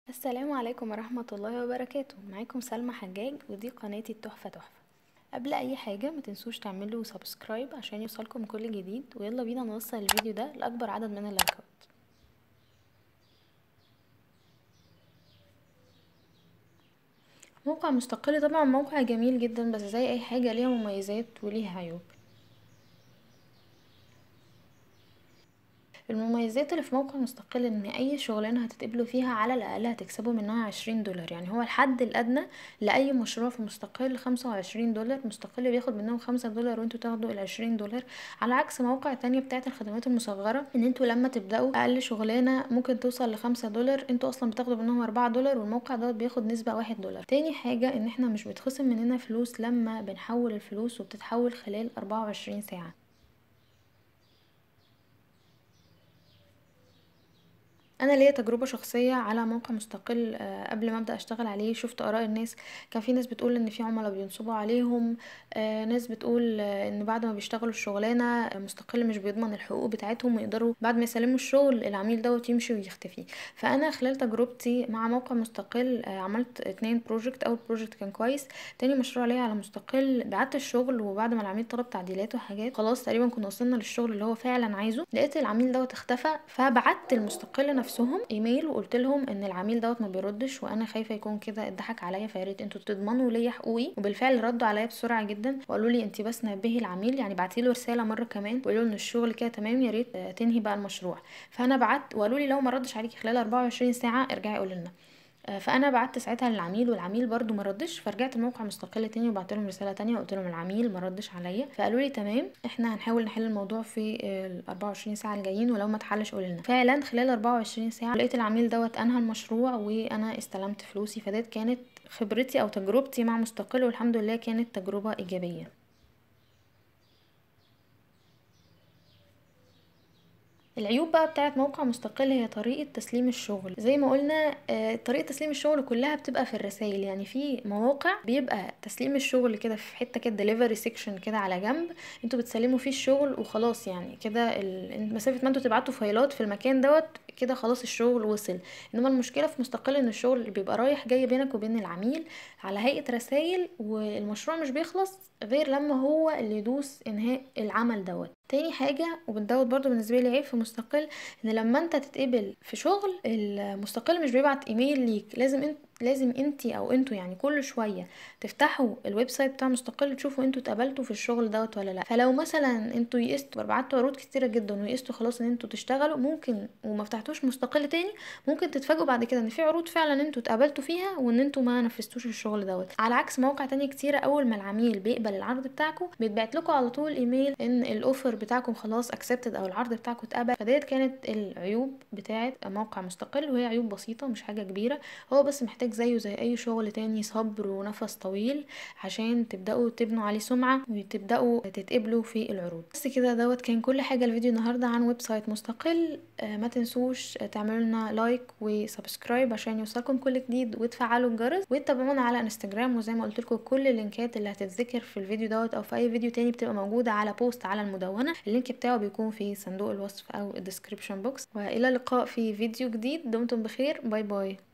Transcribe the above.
السلام عليكم ورحمة الله وبركاته معاكم سلمى حجاج ودي قناتي التحفة تحفة قبل اي حاجة ما تنسوش تعملوا سبسكرايب عشان يوصلكم كل جديد ويلا بينا نوصل الفيديو ده لاكبر عدد من اللايكات موقع مستقل طبعا موقع جميل جدا بس زي اي حاجة ليها مميزات وليها عيوب المميزات اللي في موقع مستقل ان اي شغلانه هتتقبلوا فيها على الاقل هتكسبوا منها عشرين دولار يعني هو الحد الادنى لاي مشروع في مستقل خمسة وعشرين دولار مستقل بياخد منهم خمسة دولار وانتوا تاخدوا العشرين دولار على عكس مواقع تانية بتاعت الخدمات المصغره ان انتوا لما تبداوا اقل شغلانه ممكن توصل لخمسة دولار انتوا اصلا بتاخدوا منهم اربعة دولار والموقع دوت بياخد نسبه واحد دولار تاني حاجه ان احنا مش بيتخصم مننا فلوس لما بنحول الفلوس وبتتحول خلال اربعة وعشرين ساعه انا ليا تجربه شخصيه على موقع مستقل آه، قبل ما ابدا اشتغل عليه شفت اراء الناس كان في ناس بتقول ان في عملاء بينصبوا عليهم آه، ناس بتقول آه، ان بعد ما بيشتغلوا الشغلانه مستقل مش بيضمن الحقوق بتاعتهم ويقدروا بعد ما يسلموا الشغل العميل دوت يمشي ويختفي فانا خلال تجربتي مع موقع مستقل عملت اتنين بروجكت اول بروجكت كان كويس تاني مشروع ليا على مستقل بعت الشغل وبعد ما العميل طلب تعديلات وحاجات خلاص تقريبا كنا وصلنا للشغل اللي هو فعلا عايزه لقيت العميل دوت اختفى فبعت المستقل نفسهم ايميل وقلت لهم ان العميل دوت ما بيردش وانا خايفه يكون كده اتضحك عليا فياريت انتوا تضمنوا ليا حقوقي وبالفعل ردوا عليا بسرعه جدا وقالوا لي انت بس نبهي العميل يعني بعتي له رساله مره كمان وقالوا ان الشغل كده تمام يا ريت تنهي بقى المشروع فانا بعت وقالوا لي لو ما ردش عليكي خلال 24 ساعه ارجعي قولي لنا آه، فانا بعت ساعتها للعميل والعميل برضو ما ردش فرجعت الموقع مستقل تاني وبعت لهم رساله تانية وقلت لهم العميل ما ردش عليا فقالوا لي تمام احنا هنحاول نحل الموضوع في ال 24 ساعه الجايين ولو ما اتحلش قول لنا فعلا خلال 24 ساعه لقيت العميل دوت انهى المشروع وانا استلمت فلوسي فديت كانت خبرتي او تجربتي مع مستقل والحمد لله كانت تجربه ايجابيه العيوب بقى بتاعت موقع مستقل هي طريقة تسليم الشغل زي ما قلنا آه، طريقة تسليم الشغل كلها بتبقى في الرسائل يعني في مواقع بيبقى تسليم الشغل كده في حتة كده ديليفري سيكشن كده على جنب انتوا بتسلموا فيه الشغل وخلاص يعني كده مسافة ما انتوا تبعتوا فايلات في المكان دوت كده خلاص الشغل وصل انما المشكله في مستقل ان الشغل بيبقى رايح جاي بينك وبين العميل على هيئه رسائل والمشروع مش بيخلص غير لما هو اللي يدوس انهاء العمل دوت تاني حاجة وبندوت برضو بالنسبة لي عيب في مستقل ان لما انت تتقبل في شغل المستقل مش بيبعت ايميل ليك لازم انت لازم انتي او انتوا يعني كل شويه تفتحوا الويب سايت بتاع مستقل تشوفوا انتوا اتقبلتوا في الشغل دوت ولا لا فلو مثلا انتوا يئستوا بعتوا عروض كتيره جدا ويئستوا خلاص ان انتوا تشتغلوا ممكن وما فتحتوش مستقل تاني ممكن تتفاجئوا بعد كده ان في عروض فعلا انتوا اتقبلتوا فيها وان انتوا ما نفذتوش الشغل دوت على عكس مواقع تانية كتيره اول ما العميل بيقبل العرض بتاعكم بيتبعت لكم على طول ايميل ان الاوفر بتاعكم خلاص اكسبتد او العرض بتاعكم اتقبل فديت كانت العيوب بتاعه موقع مستقل وهي عيوب بسيطه مش حاجه كبيره هو بس محتاج زيه زي اي شغل تاني صبر ونفس طويل عشان تبداوا تبنوا عليه سمعه وتبداوا تتقبلوا في العروض بس كده دوت كان كل حاجه الفيديو النهارده عن ويب سايت مستقل آه ما تنسوش تعملوا لنا لايك وسبسكرايب عشان يوصلكم كل جديد وتفعلوا الجرس وتتابعونا على انستجرام وزي ما قلت لكم كل اللينكات اللي هتتذكر في الفيديو دوت او في اي فيديو تاني بتبقى موجوده على بوست على المدونه اللينك بتاعه بيكون في صندوق الوصف او الديسكريبشن بوكس والى اللقاء في فيديو جديد دمتم بخير باي باي